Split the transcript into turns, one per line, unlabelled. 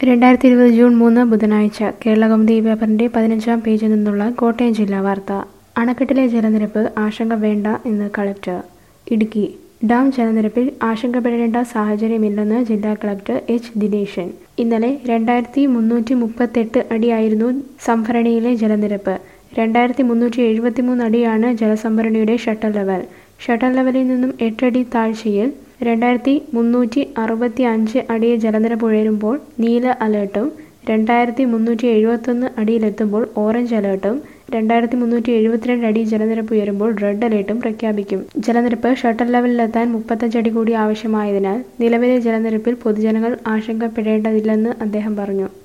രണ്ടായിരത്തി ഇരുപത് ജൂൺ മൂന്ന് ബുധനാഴ്ച കേരളകൗമുദി പേപ്പറിന്റെ പതിനഞ്ചാം പേജിൽ നിന്നുള്ള കോട്ടയം ജില്ലാ വാർത്ത അണക്കെട്ടിലെ ജലനിരപ്പ് ആശങ്ക വേണ്ട എന്ന് കളക്ടർ ഇടുക്കി ഡാം ജലനിരപ്പിൽ ആശങ്കപ്പെടേണ്ട സാഹചര്യമില്ലെന്ന് ജില്ലാ കളക്ടർ എച്ച് ദിനേശൻ ഇന്നലെ രണ്ടായിരത്തി മുന്നൂറ്റി മുപ്പത്തെട്ട് അടിയായിരുന്നു സംഭരണിയിലെ ജലനിരപ്പ് രണ്ടായിരത്തി മുന്നൂറ്റി എഴുപത്തിമൂന്ന് അടിയാണ് ജലസംഭരണിയുടെ ഷട്ടർ ലെവൽ ഷട്ടർ ലെവലിൽ നിന്നും എട്ടടി താഴ്ചയിൽ രണ്ടായിരത്തി മുന്നൂറ്റി അറുപത്തി അഞ്ച് അടി ജലനിരപ്പ് ഉയരുമ്പോൾ നീല അലേർട്ടും രണ്ടായിരത്തി മുന്നൂറ്റി എഴുപത്തൊന്ന് അടിയിലെത്തുമ്പോൾ ഓറഞ്ച് അലേർട്ടും രണ്ടായിരത്തി മുന്നൂറ്റി എഴുപത്തിരണ്ട് അടി ജലനിരപ്പ് ഉയരുമ്പോൾ റെഡ് അലേർട്ടും പ്രഖ്യാപിക്കും ജലനിരപ്പ് ഷട്ടർ ലെവലിലെത്താൻ മുപ്പത്തഞ്ച് അടി കൂടി ആവശ്യമായതിനാൽ നിലവിലെ ജലനിരപ്പിൽ പൊതുജനങ്ങൾ ആശങ്കപ്പെടേണ്ടതില്ലെന്ന് അദ്ദേഹം പറഞ്ഞു